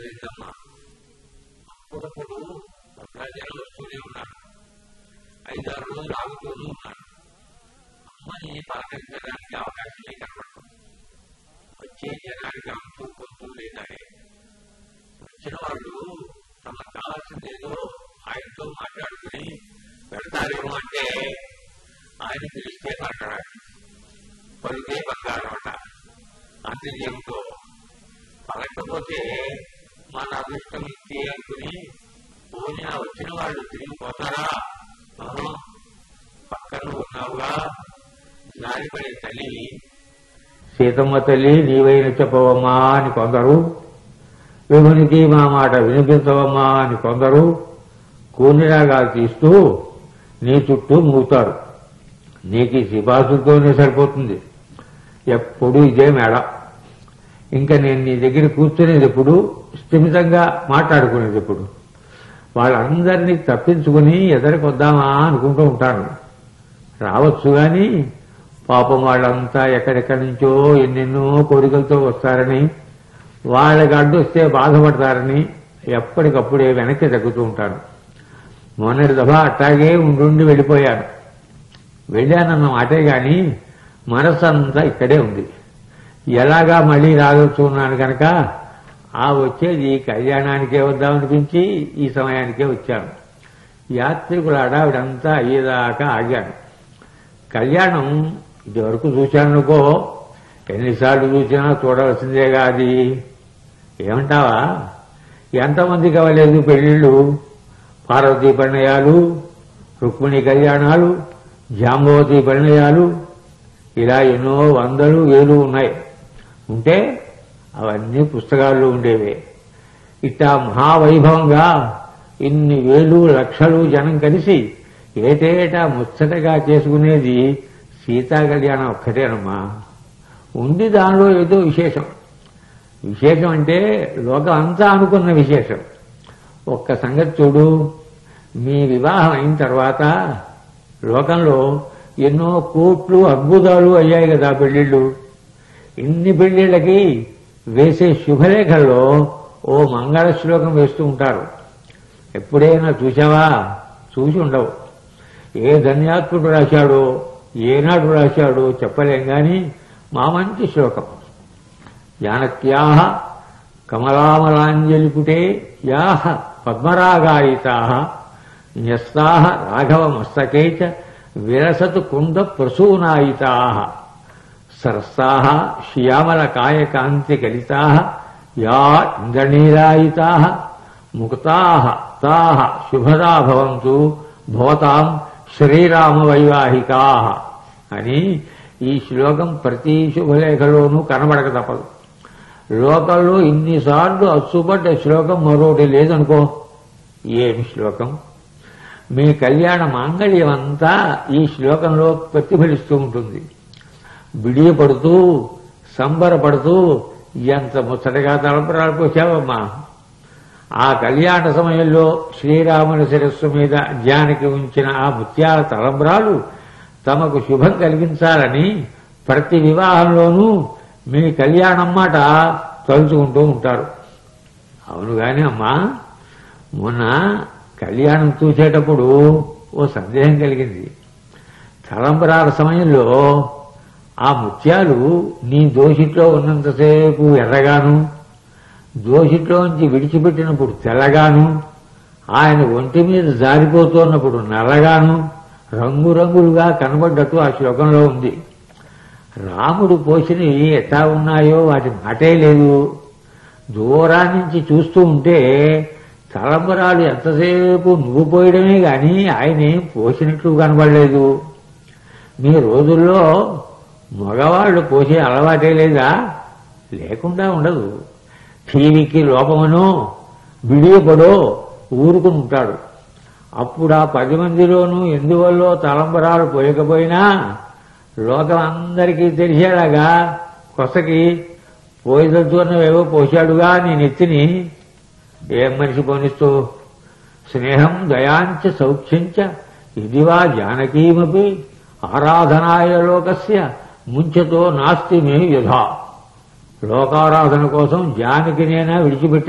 తెలిసిందమ్మా అప్పుడప్పుడు ప్రజలు వస్తూనే ఉన్నారు ఐదారు రోజులు ఆగుతూనే ఉన్నారు అమ్మాయి పలకరించడానికి అవకాశమే కనబడదు వచ్చే జనానికి అంతూ కొంతూ లేదాయి వచ్చిన వాళ్ళు తమకు కావాల్సిందేదో ఆయనతో మాట్లాడుకుని పెడతారేమో అంటే ఆయన పిలిస్తే మాట్లాడాలి పలికే బంగారం అట అంత్యజీవితో పలకపోతే మన అదృష్టం ఇచ్చి అనుకుని పోనీ ఆ వచ్చిన వాళ్ళు తిరిగి పోతారా ఆహా, పక్కన ఉన్నావుగా జారిపడే తల్లి సీతమ్మ తల్లి నీవైన చెప్పవమ్మా అని కొందరు విభునికి మా మాట వినిపించవమ్మా అని కొందరు కూనిరాగాలు తీస్తూ నీ చుట్టూ మూతారు నీకు ఈ సిఫార్సులతోనే సరిపోతుంది ఎప్పుడు ఇదే మేడ ఇంకా నేను నీ దగ్గర కూర్చునేది ఎప్పుడు స్థిమితంగా మాట్లాడుకునేది ఎప్పుడు వాళ్ళందరినీ తప్పించుకుని ఎదరికొద్దామా అనుకుంటూ ఉంటాను రావచ్చు గాని పాపం వాళ్ళంతా ఎక్కడెక్కడి నుంచో ఎన్నెన్నో కోరికలతో వస్తారని వాళ్ళకి అడ్డొస్తే బాధపడతారని ఎప్పటికప్పుడే వెనక్కి తగ్గుతూ ఉంటాను మొన్నటి దఫా అట్టాగే ఉండుండి వెళ్ళిపోయాను వెళ్ళానన్న మాటే గాని మనసు అంతా ఇక్కడే ఉంది ఎలాగా మళ్ళీ రాగలుచున్నాను కనుక ఆ వచ్చేది ఈ కళ్యాణానికే వద్దామనిపించి ఈ సమయానికే వచ్చాను యాత్రికుల అడావిడంతా అయ్యేదాకా ఆగాను కళ్యాణం ఇదివరకు చూశానుకో ఎన్నిసార్లు చూసినా చూడవలసిందేగా అది ఏమంటావా ఎంతమందికి అవ్వలేదు పెళ్లిళ్ళు పార్వతీ పరిణయాలు రుక్మిణి కళ్యాణాలు జాంబవతి పరిణయాలు ఇలా ఎన్నో వందలు వేలు ఉన్నాయి ఉంటే అవన్నీ పుస్తకాల్లో ఉండేవే ఇట్టా మహావైభవంగా ఇన్ని వేలు లక్షలు జనం కలిసి ఏటేటా ముచ్చటగా చేసుకునేది సీతా కళ్యాణం ఒక్కటేనమ్మా ఉంది దానిలో ఏదో విశేషం విశేషం అంటే లోకం అంతా అనుకున్న విశేషం ఒక్క సంగతి చూడు మీ వివాహం అయిన తర్వాత లోకంలో ఎన్నో కోట్లు అద్భుతాలు అయ్యాయి కదా పెళ్లిళ్ళు ఇన్ని పెళ్లిళ్ళకి వేసే శుభలేఖల్లో ఓ మంగళ శ్లోకం వేస్తూ ఉంటారు ఎప్పుడైనా చూసావా చూసి ఉండవు ఏ ధన్యాత్ముడు రాశాడో ఏనాడు రాశాడో చెప్పలేం గాని మా మంచి శ్లోకం జానక్యాహ కమలామలాంజలిపుటే యాహ పద్మరాగాయితా న్యస్తాహ రాఘవమస్తకే చ విరసతు కుంద ప్రసూనాయితా సరసాహ శ్యామల కాయకాంతి కలితా యా ఇంద్రనీలాయితా ముక్తాహ తాహ శుభదా భవంతు భవతాం శ్రీరామ వైవాహికా అని ఈ శ్లోకం ప్రతి శుభలేఖలోనూ కనబడక తప్పదు లోకంలో ఇన్నిసార్లు అచ్చుపడ్డ శ్లోకం మరొకటి లేదనుకో ఏమి శ్లోకం మీ కళ్యాణ మాంగళ్యం అంతా ఈ శ్లోకంలో ప్రతిఫలిస్తూ ఉంటుంది బిడియపడుతూ సంబరపడుతూ ఎంత ముచ్చటగా తలంపరాలు పోసావమ్మా ఆ కళ్యాణ సమయంలో శ్రీరాముని శిరస్సు మీద జానకి ఉంచిన ఆ ముత్యాల తలంబ్రాలు తమకు శుభం కలిగించాలని ప్రతి వివాహంలోనూ మీ కళ్యాణం మాట తలుచుకుంటూ ఉంటారు అవును గాని అమ్మా మొన్న కళ్యాణం చూసేటప్పుడు ఓ సందేహం కలిగింది తలంబరాల సమయంలో ఆ ముత్యాలు నీ దోషిట్లో ఉన్నంతసేపు ఎర్రగాను దోషిట్లోంచి విడిచిపెట్టినప్పుడు తెల్లగాను ఆయన ఒంటి మీద జారిపోతున్నప్పుడు నల్లగాను రంగురంగులుగా కనబడ్డట్టు ఆ శ్లోకంలో ఉంది రాముడు పోసినవి ఎట్లా ఉన్నాయో వాటి మాటే లేదు దూరాన్నించి చూస్తూ ఉంటే తలంబరాలు ఎంతసేపు నువ్వు పోయడమే గాని ఆయన ఏం పోసినట్లు కనబడలేదు మీ రోజుల్లో మగవాళ్ళు పోసే అలవాటే లేదా లేకుండా ఉండదు టీవీకి లోపమనో విడియపడో ఊరుకుని ఉంటాడు అప్పుడు ఆ పది మందిలోనూ ఎందువల్ల తలంబరాలు పోయకపోయినా లోకం అందరికీ తెలిసేలాగా కొసకి పోయిదలుచుకున్నవేవో పోశాడుగా నీ నెత్తిని ఏం మనిషి పోనిస్తూ స్నేహం దయాంచ సౌఖ్యంచ ఇదివా జానకీమపి ఆరాధనాయ లోకస్య ముంచతో నాస్తి మే యుధా లోకారాధన కోసం జానకినేనా విడిచిపెట్టి